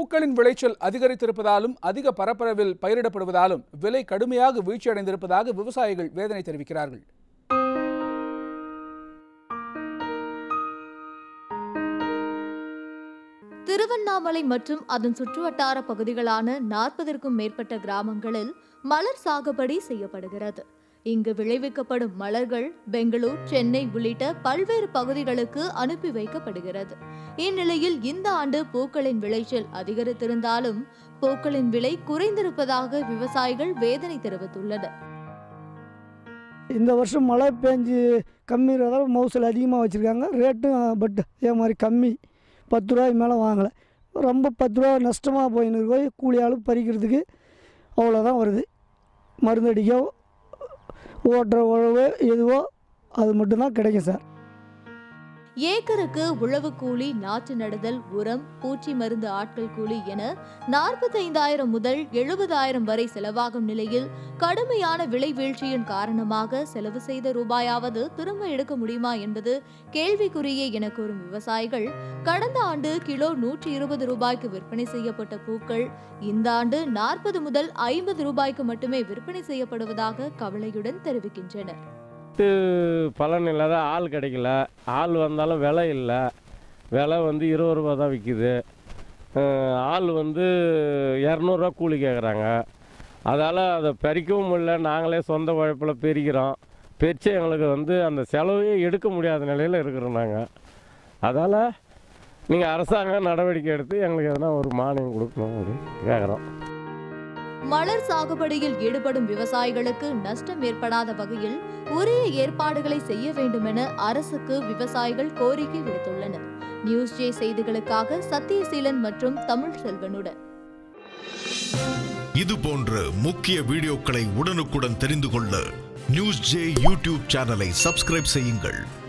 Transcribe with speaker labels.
Speaker 1: பூக்களின் விளைச்சல் அதிகரித்திருப்பதாலும் அதிக பரப்பளவில் பயிரிடப்படுவதாலும் விலை கடுமையாக வீழ்ச்சியடைந்திருப்பதாக விவசாயிகள் வேதனை தெரிவிக்கிறார்கள்
Speaker 2: திருவண்ணாமலை மற்றும் அதன் சுற்றுவட்டார பகுதிகளான நாற்பதற்கும் மேற்பட்ட கிராமங்களில் மலர் சாகுபடி செய்யப்படுகிறது இங்கு விளைவிக்கப்படும் மலர்கள் பெங்களூர் சென்னை உள்ளிட்ட பல்வேறு பகுதிகளுக்கு அனுப்பி வைக்கப்படுகிறது இந்நிலையில் இந்த ஆண்டு பூக்களின் விளைச்சல் அதிகரித்திருந்தாலும் பூக்களின் விலை குறைந்திருப்பதாக விவசாயிகள் வேதனை தெரிவித்துள்ளனர்
Speaker 3: இந்த வருஷம் மழை பெஞ்சு கம்மி அதாவது மவுசல் அதிகமாக வச்சுருக்காங்க ரேட்டும் பட் அதே மாதிரி கம்மி பத்து ரூபாய்க்கு மேலே வாங்கலை ரொம்ப பத்து ரூபா நஷ்டமாக போயின்னு போய் கூலி ஆளு பறிக்கிறதுக்கு அவ்வளோதான் வருது மருந்து அடிக்கோ ஓட்டுற உழவு எதுவோ அது மட்டும்தான் கிடைக்கும் சார்
Speaker 2: ஏக்கருக்கு உழவு கூலி நாற்று நடுதல் உரம் பூச்சி மருந்து ஆட்கள் கூலி என நாற்பத்தைந்தாயிரம் முதல் எழுபதாயிரம் வரை செலவாகும் நிலையில் கடுமையான விலை வீழ்ச்சியின் காரணமாக செலவு செய்த ரூபாயாவது திரும்ப எடுக்க முடியுமா என்பது கேள்விக்குறியே என கூறும் விவசாயிகள் கடந்த ஆண்டு கிலோ நூற்றி இருபது ரூபாய்க்கு விற்பனை செய்யப்பட்ட பூக்கள் இந்த ஆண்டு நாற்பது முதல் ஐம்பது ரூபாய்க்கு மட்டுமே விற்பனை செய்யப்படுவதாக கவலையுடன் தெரிவிக்கின்றனர்
Speaker 4: விட்டு பலன் இல்லாத ஆள் கிடைக்கல ஆள் வந்தாலும் விலை இல்லை விலை வந்து இருபது ரூபா தான் விற்கிது ஆள் வந்து இரநூறுவா கூலி கேட்குறாங்க அதால் அதை பறிக்கவும் முடியல நாங்களே சொந்த உழைப்பில் பெருக்கிறோம் பெருச்சு எங்களுக்கு வந்து அந்த செலவையே எடுக்க முடியாத நிலையில் இருக்கிறோம் நாங்கள் அதால் நீங்கள் அரசாங்கம் நடவடிக்கை எடுத்து எங்களுக்கு எதனா ஒரு மானியம் கொடுக்கணும் அப்படின்னு கேட்குறோம்
Speaker 2: மலர் சாகுபடியில் ஈடுபடும் விவசாயிகளுக்கு நஷ்டம் ஏற்படாத வகையில் உரிய ஏற்பாடுகளை செய்ய வேண்டும் என அரசுக்கு விவசாயிகள் கோரிக்கை விடுத்துள்ளனர் நியூஸ் ஜே செய்திகளுக்காக சத்யசீலன் மற்றும் தமிழ் செல்வனுடன்
Speaker 5: இது போன்ற முக்கிய வீடியோக்களை உடனுக்குடன் தெரிந்து கொள்ள நியூஸ் ஜே யூடியூப் சேனலை சப்ஸ்கிரைப் செய்யுங்கள்